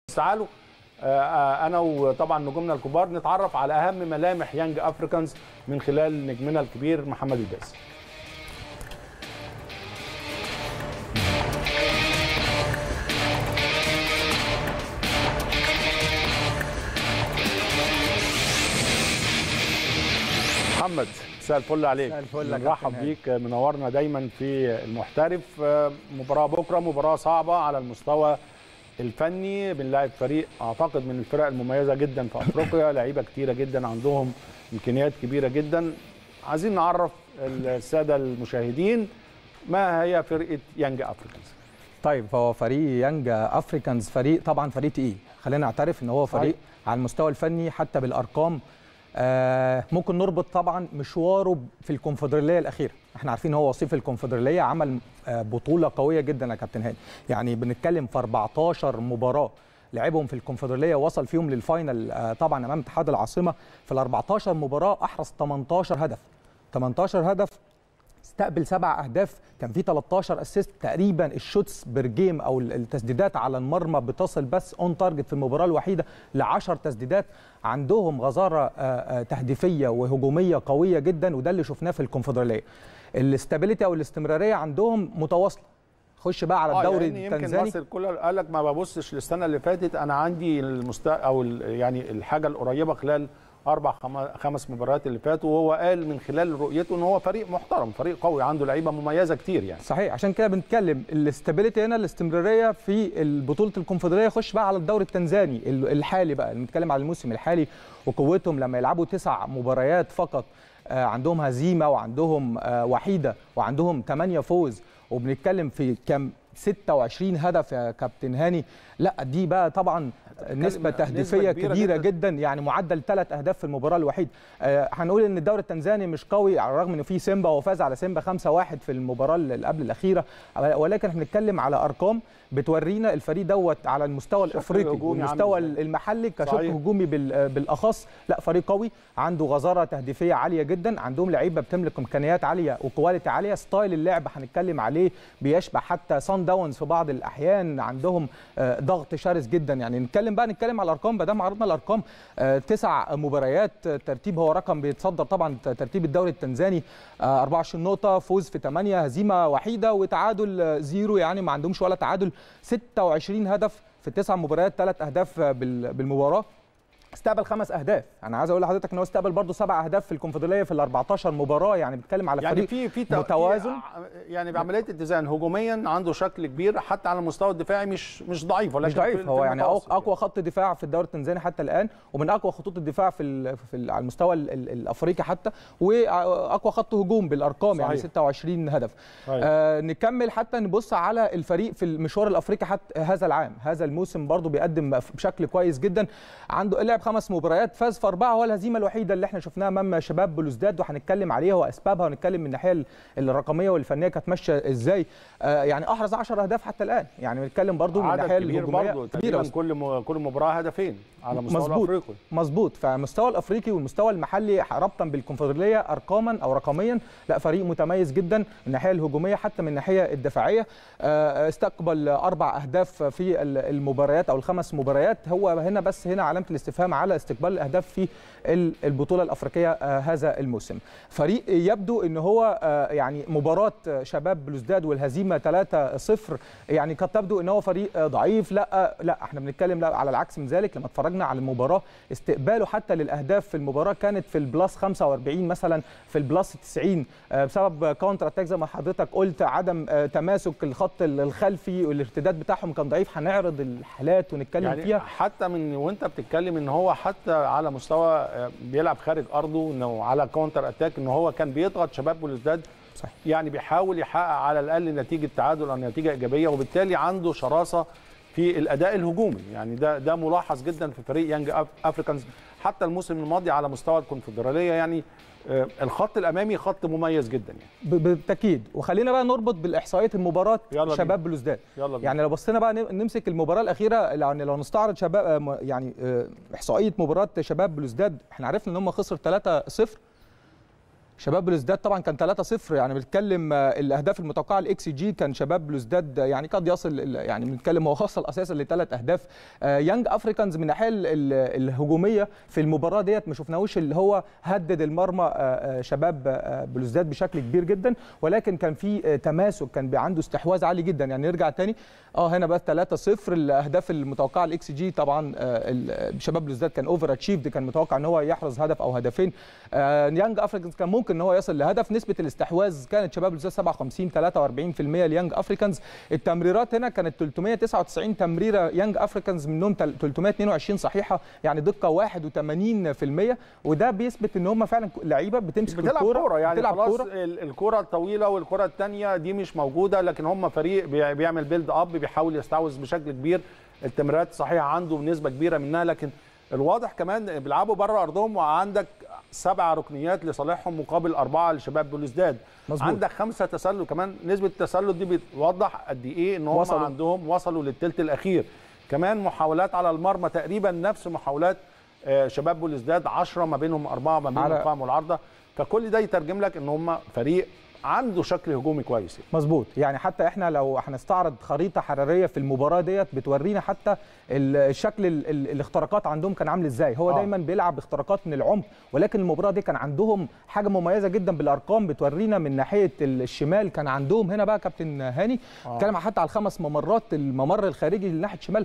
تعالوا آه، انا وطبعا نجومنا الكبار نتعرف على اهم ملامح يانج افريكانز من خلال نجمنا الكبير محمد الباسي محمد مساء الفل عليك مساء الفل يا نرحب كابتن هاني. بيك منورنا دايما في المحترف آه، مباراه بكره مباراه صعبه على المستوى الفني بنلاعب فريق اعتقد من الفرق المميزه جدا في افريقيا لعيبه كتيره جدا عندهم امكانيات كبيره جدا عايزين نعرف الساده المشاهدين ما هي فرقه يانج افريكانز طيب هو فريق يانج افريكانز فريق طبعا فريق تقيل خلينا نعترف ان هو فريق على المستوى الفني حتى بالارقام آه ممكن نربط طبعا مشواره في الكونفدراليه الاخيره احنا عارفين هو وصيف الكونفدراليه عمل آه بطوله قويه جدا يا كابتن هاني يعني بنتكلم في 14 مباراه لعبهم في الكونفدراليه وصل فيهم للفاينل آه طبعا امام اتحاد العاصمه في ال 14 مباراه احرز 18 هدف 18 هدف استقبل سبع اهداف كان في 13 اسيست تقريبا الشوتس بير جيم او التسديدات على المرمى بتصل بس اون تارجت في المباراه الوحيده ل 10 تسديدات عندهم غزاره آه، آه، تهديفيه وهجوميه قويه جدا وده اللي شفناه في الكونفدراليه الاستابيليتي او الاستمراريه عندهم متواصله خش بقى على الدوري يعني يمكن التنزاني مارسيل كولر قال لك ما ببصش للسنه اللي فاتت انا عندي المستا او ال- يعني الحاجه القريبه خلال اربع خم- خمس مباريات اللي فاتوا وهو قال من خلال رؤيته ان هو فريق محترم فريق قوي عنده لعيبه مميزه كتير يعني صحيح عشان كده بنتكلم الاستابيليتي هنا الاستمراريه في بطوله الكونفدراليه خش بقى على الدوري التنزاني ال- الحالي بقى بنتكلم على الموسم الحالي وقوتهم لما يلعبوا تسع مباريات فقط آه، عندهم هزيمه وعندهم آه، وحيده وعندهم 8 فوز وبنتكلم في كام 26 هدف يا كابتن هاني لا دي بقى طبعا نسبة نسبة تهديفية كبيرة كبيرة جداً. جدا يعني معدل ثلاث أهداف في المباراة الوحيدة آه، هنقول إن الدوري التنزاني مش قوي على الرغم إن في سيمبا وفاز على سيمبا 5-1 في المباراة اللي قبل الأخيرة ولكن احنا بنتكلم على أرقام بتورينا الفريق دوت على المستوى شكل الأفريقي هجومي والمستوى عامل إزاي. المحلي كشق صحيح. هجومي بال- بالأخص لا فريق قوي عنده غزارة تهديفية عالية جدا عندهم لعيبة بتملك إمكانيات عالية وكواليتي عالية ستايل اللعب هنتكلم عليه بيشبه حتى سان داونز في بعض الأحيان عندهم آه، ضغط شرس جدا يعني نتكلم بقى نتكلم على الأرقام ما دام عرضنا الأرقام آه، تسع مباريات آه، ترتيب هو رقم بيتصدر طبعا ترتيب الدوري التنزاني آه، 24 نقطة فوز في 8 هزيمة وحيدة وتعادل آه، زيرو يعني ما عندهمش ولا تعادل 26 هدف في التسع مباريات ثلاث أهداف آه، بال- بالمباراة استقبل خمس اهداف انا عايز اقول لحضرتك ان هو استقبل برضه سبع اهداف في الكونفدراليه في ال 14 مباراه يعني بنتكلم على يعني فريق في في تو- متوازن في- يعني بعمليه اتزان هجوميا عنده شكل كبير حتى على المستوى الدفاعي مش مش ضعيف ولكن مش ضعيف في- هو في يعني المتوسط أق- اقوى خط دفاع في الدوري التنزاني حتى الان ومن اقوى خطوط الدفاع في ال في ال على المستوى ال ال الافريقي حتى واقوى خط هجوم بالارقام يعني صحيح. 26 هدف صحيح. آه نكمل حتى نبص على الفريق في المشوار الافريقي حتى هذا العام هذا الموسم برضو بيقدم بشكل كويس جدا عنده لعب خمس مباريات فاز في اربعه هو الهزيمه الوحيده اللي احنا شفناها امام شباب بلوزداد وهنتكلم عليها واسبابها ونتكلم من الناحيه ال- الرقميه والفنيه كانت ماشيه ازاي آه يعني احرز 10 اهداف حتى الان يعني بنتكلم برضو من عدد الناحيه كبير الهجوميه برضه كبيره تقريبا بس كل م- كل مباراه هدفين على مستوى مظبوط. الافريقي مظبوط فالمستوى الافريقي والمستوى المحلي ربطا بالكونفدراليه ارقاما او رقميا لا فريق متميز جدا من الناحيه الهجوميه حتى من الناحيه الدفاعيه آه، استقبل اربع اهداف في ال- المباريات او الخمس مباريات هو هنا بس هنا علامه الاستفهام على استقبال الاهداف في ال- البطوله الافريقيه آه، هذا الموسم فريق يبدو ان هو آه، يعني مباراه شباب بلوزداد والهزيمه 3-0 يعني قد تبدو ان هو فريق آه، ضعيف لا آه، لا احنا بنتكلم لا على العكس من ذلك لما اتفرجنا على المباراه استقباله حتى للاهداف في المباراه كانت في البلس 45 مثلا في البلس 90 آه، بسبب كاونتر اتاك زي ما حضرتك قلت عدم آه، تماسك الخط الخلفي والارتداد بتاعهم كان ضعيف هنعرض الحالات ونتكلم يعني فيها حتى من وانت بتتكلم ان هو حتى على مستوى آه، بيلعب خارج ارضه انه على كاونتر اتاك ان هو كان بيضغط شباب بلوزداد صحيح. يعني بيحاول يحقق على الاقل نتيجه تعادل او نتيجه ايجابيه وبالتالي عنده شراسه في الاداء الهجومي يعني ده ده ملاحظ جدا في فريق يانج أف- افريكانز حتى الموسم الماضي على مستوى الكونفدراليه يعني آه، الخط الامامي خط مميز جدا يعني ب- بالتاكيد وخلينا بقى نربط بالاحصائيات المباراه يلا بينا. شباب بلوزداد يلا بينا. يعني لو بصينا بقى نم- نمسك المباراه الاخيره يعني لو نستعرض شباب آه، م- يعني آه، احصائيه مباراه شباب بلوزداد احنا عرفنا ان هم خسروا 3-0 شباب بلوزداد طبعا كان 3-0 يعني بنتكلم آه، الاهداف المتوقعه الاكس جي كان شباب بلوزداد يعني قد يصل يعني بنتكلم هو وصل اساسا لثلاث اهداف آه، يانج افريكانز من الناحيه ال- ال- الهجوميه في المباراه ديت ما شفناهوش اللي هو هدد المرمى آه، آه، شباب آه، بلوزداد بشكل كبير جدا ولكن كان في آه، تماسك كان بي- عنده استحواذ عالي جدا يعني نرجع تاني اه هنا بقى 3-0 الاهداف المتوقعه الاكس جي طبعا آه، ال- شباب بلوزداد كان اوفر اتشيفد كان متوقع ان هو يحرز هدف او هدفين آه، يانج افريكانز كان ممكن ان هو يصل لهدف نسبه الاستحواذ كانت شباب بلوزداد 57 43% ليانج افريكانز التمريرات هنا كانت 399 تمريره يانج افريكانز منهم تل- 322 صحيحه يعني دقه 81% وده بيثبت ان هم فعلا لعيبه بتمسك بتلعب الكوره كوره يعني بتلعب خلاص كوره ال- الكوره الطويله والكوره الثانيه دي مش موجوده لكن هم فريق بي- بيعمل بيلد اب بيحاول يستحوذ بشكل كبير التمريرات صحيحه عنده بنسبه كبيره منها لكن الواضح كمان بيلعبوا بره ارضهم وعندك سبع ركنيات لصالحهم مقابل اربعه لشباب بلوزداد مظبوط. عندك خمسه تسلل كمان نسبه التسلل دي بتوضح قد ايه ان هم وصلوا. عندهم وصلوا للثلث الاخير كمان محاولات على المرمى تقريبا نفس محاولات آه، شباب بلوزداد 10 ما بينهم اربعه ما بين على- القائم والعارضه فكل ده يترجم لك ان هم فريق عنده شكل هجومي كويس يعني. مظبوط يعني حتى احنا لو هنستعرض خريطه حراريه في المباراه ديت بتورينا حتى ال- الشكل ال- ال- الاختراقات عندهم كان عامل ازاي هو آه. دايما بيلعب اختراقات من العمق ولكن المباراه دي كان عندهم حاجه مميزه جدا بالارقام بتورينا من ناحيه ال- الشمال كان عندهم هنا بقى كابتن هاني آه. اتكلم حتى على الخمس ممرات الممر الخارجي لناحيه الشمال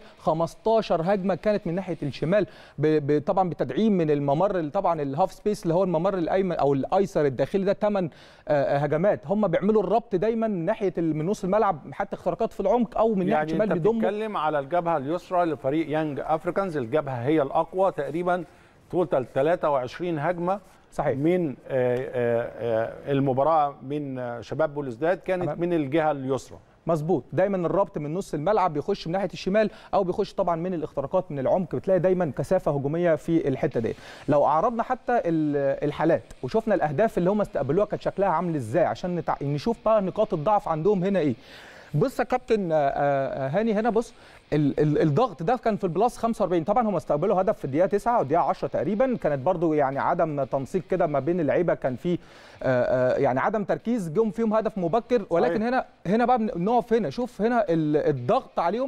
15 هجمه كانت من ناحيه الشمال ب- ب- طبعا بتدعيم من الممر اللي طبعا الهاف سبيس اللي هو الممر الايمن او الايسر الداخلي ده 8 هجمات هم بيعملوا الربط دايما من ناحيه ال- من نص الملعب حتى اختراقات في العمق او من ناحيه يعني الشمال انت بيضموا بتتكلم على الجبهه اليسرى لفريق يانج افريكانز الجبهه هي الاقوى تقريبا توتال 23 هجمه صحيح من آه، آه، آه، المباراه من آه، شباب بولزداد كانت تمام. من الجهه اليسرى مظبوط دايما الربط من نص الملعب بيخش من ناحيه الشمال او بيخش طبعا من الاختراقات من العمق بتلاقي دايما كثافه هجوميه في الحته دي لو اعرضنا حتى ال- الحالات وشفنا الاهداف اللي هم استقبلوها كانت شكلها عامل ازاي عشان نتع... نشوف بقى نقاط الضعف عندهم هنا ايه بص يا كابتن آه، آه، هاني هنا بص ال- ال- الضغط ده كان في البلاس 45 طبعا هم استقبلوا هدف في الدقيقه 9 والدقيقه 10 تقريبا كانت برضو يعني عدم تنسيق كده ما بين اللعيبه كان في آه، آه، يعني عدم تركيز جم فيهم هدف مبكر ولكن صحيح. هنا هنا بقى بنقف هنا شوف هنا ال- الضغط عليهم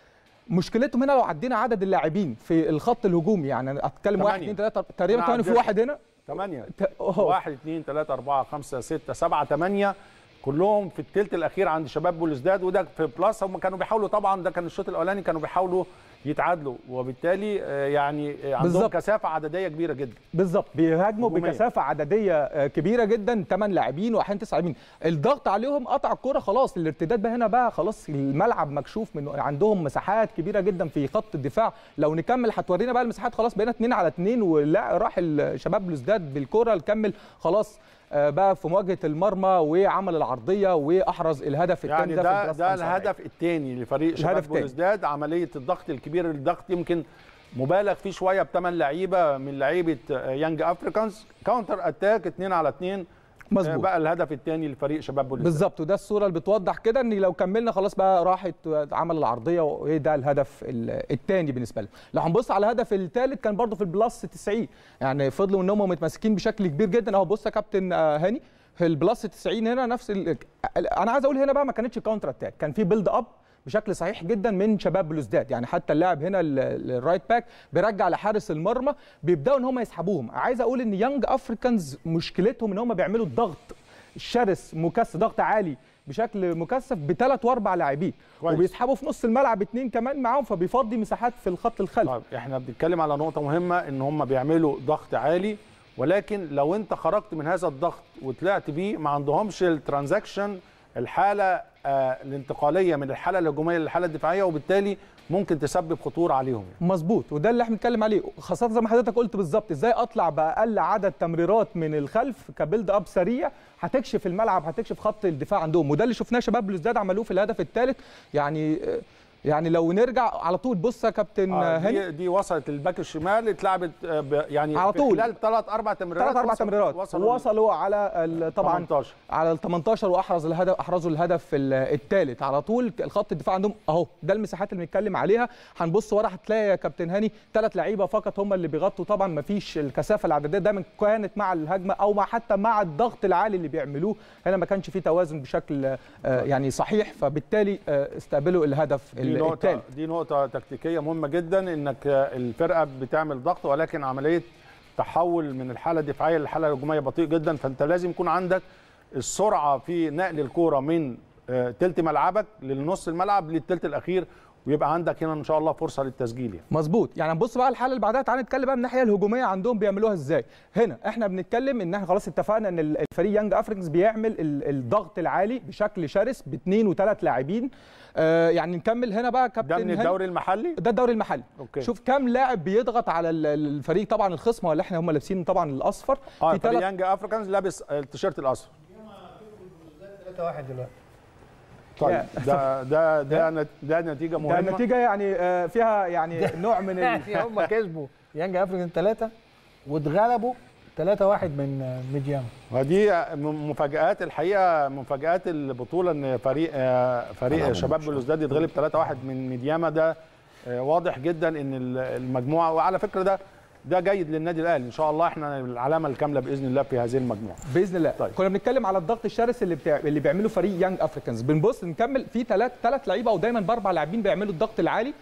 مشكلتهم هنا لو عدينا عدد اللاعبين في الخط الهجومي يعني أنا اتكلم 1 تمانية. 2 3 تقريبا أنا كمان في عديت. واحد هنا 8 ت- أوه. 1 2 3 4 5 6 7 8 كلهم في الثلث الاخير عند شباب بولزداد وده في بلس هم كانوا بيحاولوا طبعا ده كان الشوط الاولاني كانوا بيحاولوا يتعادلوا وبالتالي آه، يعني آه، عندهم بالظبط. كثافه عدديه كبيره جدا بالظبط بيهاجموا هجومية. بكثافه عدديه آه، كبيره جدا 8 لاعبين واحيانا 9 لاعبين الضغط عليهم قطع الكره خلاص الارتداد بقى هنا بقى خلاص الملعب مكشوف من عندهم مساحات كبيره جدا في خط الدفاع لو نكمل هتورينا بقى المساحات خلاص بقينا 2 على 2 ولا راح الشباب بلوزداد بالكره نكمل خلاص آه، بقى في مواجهه المرمى وعمل العرضيه واحرز الهدف الثاني يعني ده, ده في البلاس ده 45. الهدف الثاني لفريق شباب الهدف التاني. بولزداد عمليه الضغط الكبير الضغط يمكن مبالغ فيه شويه بثمان لعيبه من لعيبه آه، يانج افريكانز كاونتر اتاك 2 على 2 مظبوط. بقى الهدف الثاني لفريق شباب بولزداد بالظبط وده الصوره اللي بتوضح كده ان لو كملنا خلاص بقى راحت عمل العرضيه وايه ده الهدف الثاني بالنسبه لهم لو هنبص على الهدف الثالث كان برضو في البلس 90 يعني فضلوا ان هم متمسكين بشكل كبير جدا اهو بص يا كابتن آه، هاني في البلس 90 هنا نفس ال... انا عايز اقول هنا بقى ما كانتش كاونتر اتاك كان في بيلد اب بشكل صحيح جدا من شباب بلوزداد يعني حتى اللاعب هنا ال- ال- الرايت باك بيرجع لحارس المرمى بيبداوا ان هم يسحبوهم عايز اقول ان يانج افريكانز مشكلتهم ان هم بيعملوا الضغط الشرس مكثف ضغط عالي بشكل مكثف بثلاث واربع لاعبين كويس. وبيسحبوا في نص الملعب اثنين كمان معاهم فبيفضي مساحات في الخط الخلفي طيب احنا بنتكلم على نقطة مهمة ان هم بيعملوا ضغط عالي ولكن لو انت خرجت من هذا الضغط وطلعت بيه ما عندهمش الترانزاكشن الحالة آه الانتقالية من الحالة الهجومية للحالة الدفاعية وبالتالي ممكن تسبب خطورة عليهم يعني. مظبوط وده اللي احنا بنتكلم عليه خاصه زي ما حضرتك قلت بالظبط ازاي اطلع باقل عدد تمريرات من الخلف كبيلد اب سريع هتكشف الملعب هتكشف خط الدفاع عندهم وده اللي شفناه شباب بلوزداد عملوه في الهدف الثالث يعني آه، يعني لو نرجع على طول بص يا كابتن آه هاني دي, دي وصلت الباك الشمال اتلعبت آه، ب- يعني على في طول. خلال ثلاث اربع تمريرات ثلاث اربع وصلوا- تمريرات وصلوا وصلوا على ال- طبعا 18. على ال 18 واحرز الهدف احرزوا الهدف الثالث على طول الخط الدفاع عندهم اهو ده المساحات اللي بنتكلم عليها هنبص ورا هتلاقي يا كابتن هاني ثلاث لعيبه فقط هم اللي بيغطوا طبعا ما فيش الكثافه العدديه دايما كانت مع الهجمه او مع حتى مع الضغط العالي اللي بيعملوه هنا ما كانش في توازن بشكل آه، يعني صحيح فبالتالي آه، استقبلوا الهدف دي نقطة الثالث دي نقطة تكتيكية مهمة جدا انك الفرقة بتعمل ضغط ولكن عملية تحول من الحالة الدفاعية للحالة الهجومية بطيء جدا فانت لازم يكون عندك السرعة في نقل الكورة من آه، تلت ملعبك للنص الملعب للتلت الأخير ويبقى عندك هنا إن شاء الله فرصة للتسجيل يعني. مظبوط يعني نبص بقى الحاله اللي بعدها تعالى نتكلم بقى من الناحيه الهجوميه عندهم بيعملوها ازاي هنا احنا بنتكلم ان احنا خلاص اتفقنا ان ال- الفريق يانج افريكانز بيعمل ال- الضغط العالي بشكل شرس باثنين وثلاث لاعبين آه يعني نكمل هنا بقى كابتن ده من هاني. الدوري المحلي ده الدوري المحلي أوكي. شوف كام لاعب بيضغط على ال- الفريق طبعا الخصم ولا احنا هم لابسين طبعا الاصفر اه في فريق ثلاث يانج افريكانز لابس التيشيرت الاصفر 3 1 دلوقتي طيب ده ده ده نت- ده نتيجة ده مهمة النتيجه يعني آه فيها يعني نوع من ال... يعني هم كسبوا يانج افريكان 3 واتغلبوا 3 1 من ميديام ودي م- مفاجآت الحقيقة مفاجآت البطولة ان فريق آه، فريق شباب بلوزداد يتغلب 3-1 من ميدياما ده آه، واضح جدا ان ال- المجموعة وعلى فكرة ده ده جيد للنادي الاهلي ان شاء الله احنا العلامة الكاملة باذن الله في هذه المجموعة باذن الله طيب. طيب. كنا بنتكلم على الضغط الشرس اللي بتاع... اللي بيعمله فريق يانج افريكانز بنبص نكمل في ثلاث ثلاث لعيبه او دايما باربع لاعبين بيعملوا الضغط العالي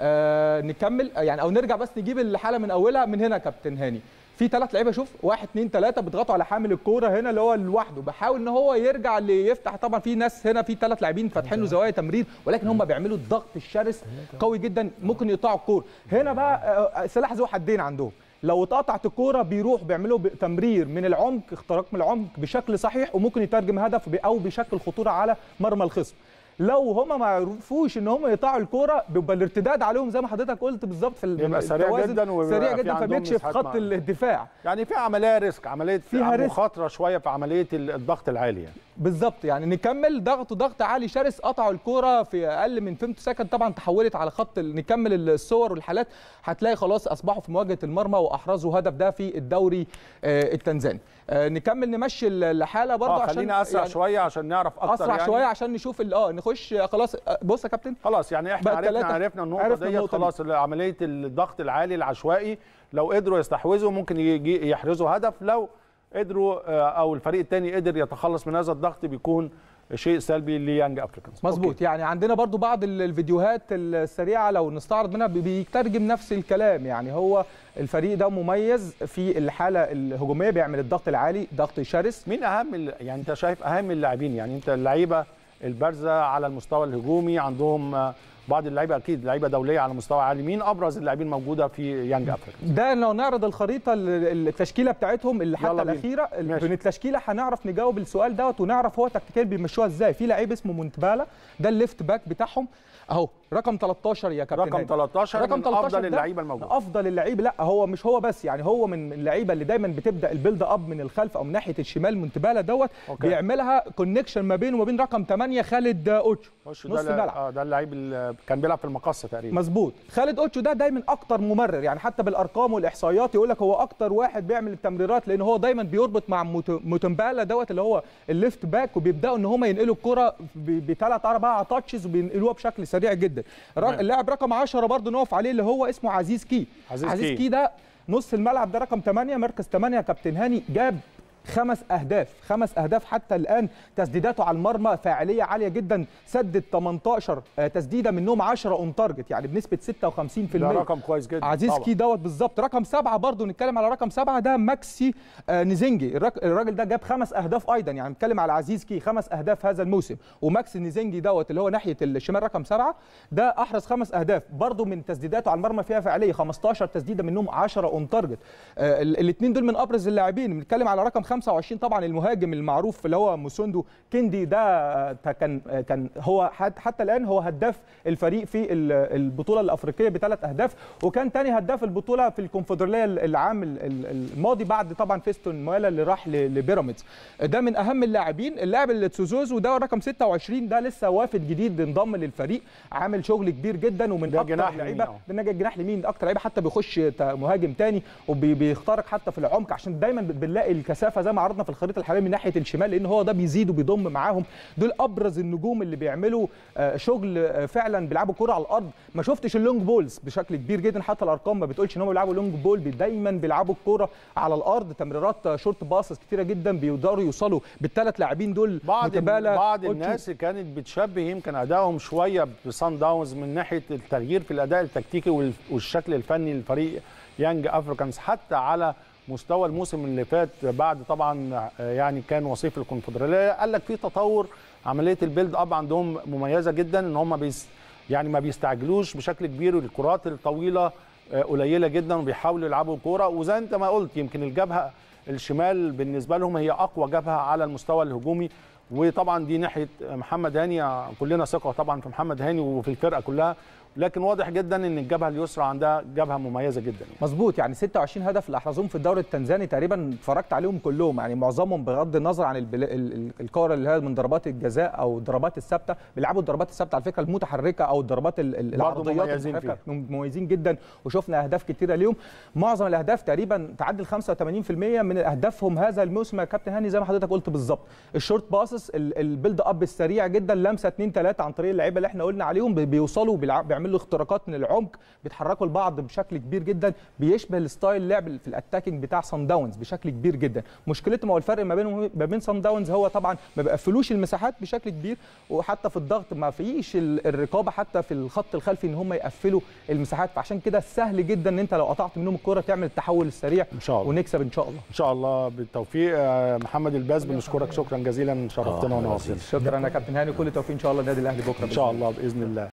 آه نكمل آه، يعني او نرجع بس نجيب الحاله من اولها من هنا يا كابتن هاني في ثلاث لعيبه شوف واحد اثنين ثلاثه بيضغطوا على حامل الكوره هنا اللي هو لوحده بحاول ان هو يرجع اللي يفتح طبعا في ناس هنا في ثلاث لاعبين فاتحين له زوايا تمرير ولكن هم بيعملوا الضغط الشرس قوي جدا ممكن يقطعوا الكوره هنا بقى آه، سلاح ذو حدين عندهم لو اتقطعت الكوره بيروح بيعملوا ب- تمرير من العمق اختراق من العمق بشكل صحيح وممكن يترجم هدف ب- او بشكل خطوره على مرمى الخصم لو هم ما عرفوش ان هم يقطعوا الكوره بيبقى الارتداد عليهم زي ما حضرتك قلت بالظبط في ال- يبقى سريع التوازن جدا وبيبقى سريع في جدا عندهم فبيكشف مساحات خط مع- الدفاع يعني في عملية ريسك عملية فيها ريسك. مخاطرة شوية في عملية ال- الضغط العالي يعني. بالظبط يعني نكمل ضغط ضغط عالي شرس قطعوا الكوره في اقل من فيمتو سكند طبعا تحولت على خط ال- نكمل الصور والحالات هتلاقي خلاص اصبحوا في مواجهه المرمى واحرزوا هدف ده في الدوري آه، التنزاني آه، نكمل نمشي ال- الحاله برضه اه عشان خلينا اسرع يعني شوية عشان نعرف اكتر اسرع يعني. شويه عشان نشوف ال- اه نخش آه، خلاص آه، بص يا كابتن خلاص يعني احنا بقى عرفنا التلاتة. عرفنا النقطه عرفنا ديت النقطة دي. خلاص عمليه الضغط العالي العشوائي لو قدروا يستحوذوا ممكن يجي يحرزوا هدف لو قدروا آه، او الفريق الثاني قدر يتخلص من هذا الضغط بيكون شيء سلبي ليانج افريكانز مظبوط يعني عندنا برضو بعض ال- الفيديوهات السريعه لو نستعرض منها بي- بيترجم نفس الكلام يعني هو الفريق ده مميز في الحاله الهجوميه بيعمل الضغط العالي ضغط شرس مين اهم ال- يعني انت شايف اهم اللاعبين يعني انت اللعيبه البارزه على المستوى الهجومي عندهم آه، بعض اللعيبه اكيد لعيبه دوليه على مستوى عالي مين ابرز اللاعبين موجوده في يانج افريكانز ده لو نعرض الخريطه ال- التشكيله بتاعتهم اللي يلا حتى بينا. الاخيره ماشي. من التشكيله هنعرف نجاوب السؤال دوت ونعرف هو تكتيكيا بيمشوها ازاي في لعيب اسمه مونتبالا ده الليفت باك بتاعهم اهو رقم 13 يا كابتن رقم هاني. 13 رقم من 13 افضل ده اللعيبه الموجوده افضل اللعيبه لا هو مش هو بس يعني هو من اللعيبه اللي دايما بتبدا البيلد اب من الخلف او من ناحيه الشمال منتباله دوت أوكي. بيعملها كونكشن ما بينه وما بين رقم 8 خالد اوتشو خش نص ده ال- ملعب اه ده اللعيب اللي كان بيلعب في المقصه تقريبا مظبوط خالد اوتشو ده دايما اكتر ممرر يعني حتى بالارقام والاحصائيات يقول لك هو اكتر واحد بيعمل التمريرات لان هو دايما بيربط مع موت- موتمبالا دوت اللي هو الليفت باك وبيبداوا ان هم ينقلوا الكره بثلاث اربع تاتشز وبينقلوها بشكل سريع جدا الر- تمام. اللاعب رقم 10 برضه نقف عليه اللي هو اسمه عزيز كي عزيز عزيز كي. كي ده نص الملعب ده رقم 8 مركز 8 يا كابتن هاني جاب خمس اهداف خمس اهداف حتى الان تسديداته على المرمى فاعليه عاليه جدا سدد 18 آه، تسديده منهم 10 اون تارجت يعني بنسبه 56% ده رقم كويس جدا عزيز طبعاً. كي دوت بالظبط رقم سبعة برضو نتكلم على رقم سبعة ده ماكسي آه نيزنجي الراك- الراجل ده جاب خمس اهداف ايضا يعني نتكلم على عزيز كي خمس اهداف هذا الموسم وماكسي نيزنجي دوت اللي هو ناحيه الشمال رقم سبعة ده احرز خمس اهداف برضو من تسديداته على المرمى فيها فعاليه 15 تسديده منهم 10 اون تارجت آه الاثنين دول من ابرز اللاعبين بنتكلم على رقم 25 طبعا المهاجم المعروف اللي هو موسوندو كيندي ده آه، كان آه، كان هو حت- حتى الان هو هداف الفريق في ال- البطوله الافريقيه بثلاث اهداف وكان تاني هداف البطوله في الكونفدراليه العام ال- ال- الماضي بعد طبعا فيستون مويلا اللي راح ل- لبيراميدز ده من اهم اللاعبين اللاعب اللي تسوزوزو ده رقم 26 ده لسه وافد جديد انضم للفريق عامل شغل كبير جدا ومن ده اكتر جناح اللعيبه يمين، آه. ده نجا الجناح اليمين ده اكتر لعيبه حتى بيخش تا- مهاجم تاني وبيخترق حتى في العمق عشان دايما بنلاقي الكثافه زي ما عرضنا في الخريطه الحاليه من ناحيه الشمال لان هو ده بيزيد وبيضم معاهم دول ابرز النجوم اللي بيعملوا آه، شغل آه، فعلا بيلعبوا كره على الارض ما شفتش اللونج بولز بشكل كبير جدا حتى الارقام ما بتقولش ان هم بيلعبوا لونج بول بي- دايما بيلعبوا الكوره على الارض تمريرات شورت باسس كتيره جدا بيقدروا يوصلوا بالثلاث لاعبين دول بعض متبالة بعض أوتشو. الناس كانت بتشبه يمكن ادائهم شويه بصن داونز من ناحيه التغيير في الاداء التكتيكي وال- والشكل الفني للفريق يانج افريكانز حتى على مستوى الموسم اللي فات بعد طبعا آه، يعني كان وصيف الكونفدراليه قال لك في تطور عمليه البيلد اب عندهم مميزه جدا ان هم بيس يعني ما بيستعجلوش بشكل كبير والكرات الطويله آه، قليله جدا وبيحاولوا يلعبوا كوره وزي انت ما قلت يمكن الجبهه الشمال بالنسبه لهم هي اقوى جبهه على المستوى الهجومي وطبعا دي ناحيه محمد هاني كلنا ثقه طبعا في محمد هاني وفي الفرقه كلها لكن واضح جدا ان الجبهه اليسرى عندها جبهه مميزه جدا يعني. مظبوط يعني 26 هدف اللي احرزوهم في الدوري التنزاني تقريبا اتفرجت عليهم كلهم يعني معظمهم بغض النظر عن البل... ال- ال- الكور اللي هي من ضربات الجزاء او الضربات الثابته بيلعبوا الضربات الثابته على فكره المتحركه او الضربات ال- ال- برضه العرضيات مميزين المتحركة مميزين جدا وشفنا اهداف كتيره ليهم معظم الاهداف تقريبا تعدي ال 85% من اهدافهم هذا الموسم يا كابتن هاني زي ما حضرتك قلت بالظبط الشورت باسس ال- البيلد اب السريع جدا لمسه 2 3 عن طريق اللعيبه اللي احنا قلنا عليهم بي- بيوصلوا بيلع- بيعملوا اختراقات من العمق بيتحركوا لبعض بشكل كبير جدا بيشبه الستايل لعب في الاتاكينج بتاع سان داونز بشكل كبير جدا مشكلتهم هو الفرق ما بينهم ما بين سان داونز هو طبعا ما بيقفلوش المساحات بشكل كبير وحتى في الضغط ما فيش ال- الرقابه حتى في الخط الخلفي ان هم يقفلوا المساحات فعشان كده سهل جدا ان انت لو قطعت منهم الكره تعمل التحول السريع ان شاء الله ونكسب ان شاء الله ان شاء الله بالتوفيق آه، محمد الباز بنشكرك شكرا جزيلا شرفتنا آه، ونورتنا شكرا يا كابتن هاني كل التوفيق ان شاء الله النادي الاهلي بكره ان شاء الله باذن الله